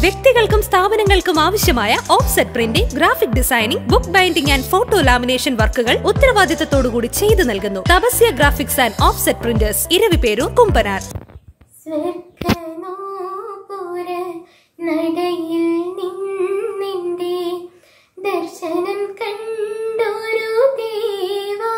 വ്യക്തികൾക്കും സ്ഥാപനങ്ങൾക്കും ആവശ്യമായ offset printing graphic designing book binding and photo lamination വർക്കുകൾ ഉത്തരവാദിത്തത്തോടുകൂടി ചെയ്തു നൽകുന്നു Tapasya graphics and offset printers Eraviperoor Kumbanad സ്വർഗനോപുര നടയിൽ നിന്നിന്റെ ദർശനം കണ്ടൊരു ദേവാ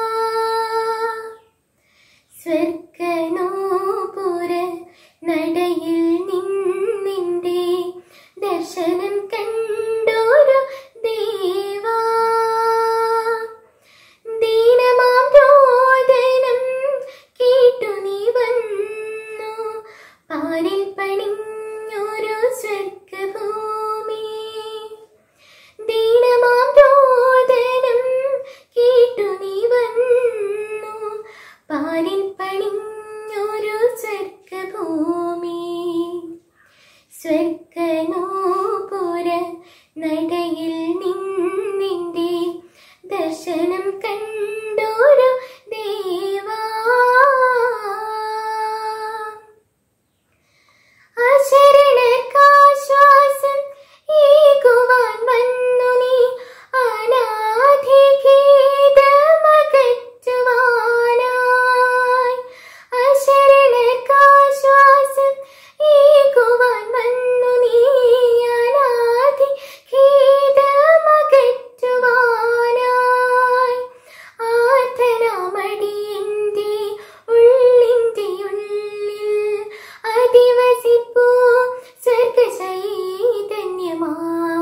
സ്വർഗനോപുര നടയിൽ നിന്നിന്റെ ദർശനം കണ്ടൊരു ദേവാ ദീനമാം രോദനം കേട്ടു നീ വന്നു പാരിൽ പണിഞ്ഞൊരു സ്വർഗഭൂമി ദീനമാം രോദനം കേട്ടു നീ വന്നു പാരിൽ പണിഞ്ഞൊരു സ്വർഗഭൂമി സ്വർഗനോപുര നടയിൽ നിന്നിന്റെ ദർശനം കണ്ടൊരു ദേവാ അശരണർക്കാശ്വാസം ഏകുവാൻ വന്നു നീ അനാധിഖേദമകറ്റുവാനായി അശരണർക്കാശ്വാസം ഏകുവാൻ വന്നു നീ അനാധിഖേദമകറ്റുവാനായി ആർത്തനാമടിയന്റെ ഉള്ളിന്റെ ഉള്ളിൽ അധിവസിപ്പൂ സ്വർഗചൈതന്യമായി